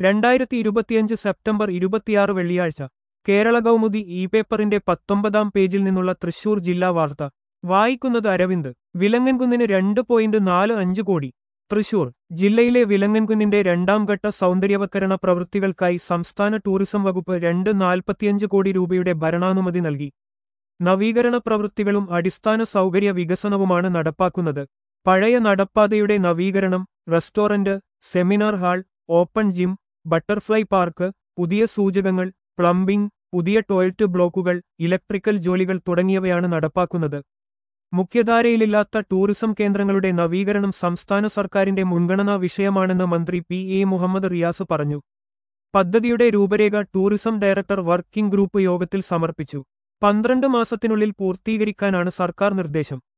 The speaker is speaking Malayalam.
രണ്ടായിരത്തി ഇരുപത്തിയഞ്ച് സെപ്റ്റംബർ ഇരുപത്തിയാറ് വെള്ളിയാഴ്ച കേരള കൗമുദി ഇ പേപ്പറിന്റെ പത്തൊമ്പതാം പേജിൽ നിന്നുള്ള തൃശൂർ ജില്ലാ വാർത്ത വായിക്കുന്നത് അരവിന്ദ് വിലങ്ങൻകുന്നിന് രണ്ട് പോയിന്റ് നാല് അഞ്ച് കോടി തൃശൂർ ജില്ലയിലെ വിലങ്ങൻകുന്നിന്റെ രണ്ടാം ഘട്ട സൗന്ദര്യവൽക്കരണ പ്രവൃത്തികൾക്കായി സംസ്ഥാന ടൂറിസം വകുപ്പ് രണ്ട് നാൽപ്പത്തിയഞ്ച് കോടി രൂപയുടെ ഭരണാനുമതി നൽകി നവീകരണ പ്രവൃത്തികളും അടിസ്ഥാന സൗകര്യ വികസനവുമാണ് നടപ്പാക്കുന്നത് പഴയ നടപ്പാതയുടെ നവീകരണം restaurant seminar hall open gym butterfly park പുതിയ സൂചകങ്ങൾ പ്ലംബിംഗ് പുതിയ ടോയ്ലറ്റ് ബ്ലോക്കുകൾ ഇലക്ട്രിക്കൽ ജോലികൾ തുടങ്ങിയവയാണ് നടപ്പാക്കുന്നത് മുഖ്യധാരയിലില്ലാത്ത ടൂറിസം കേന്ദ്രങ്ങളുടെ നവീകരണം സംസ്ഥാന സർക്കാരിന്റെ മുൻഗണനാ വിഷയമാണെന്ന് മന്ത്രി പി എ മുഹമ്മദ് റിയാസ് പറഞ്ഞു പദ്ധതിയുടെ രൂപരേഖ ടൂറിസം ഡയറക്ടർ വർക്കിംഗ് ഗ്രൂപ്പ് യോഗത്തിൽ സമർപ്പിച്ചു പന്ത്രണ്ട് മാസത്തിനുള്ളിൽ പൂർത്തീകരിക്കാനാണ് സർക്കാർ നിർദ്ദേശം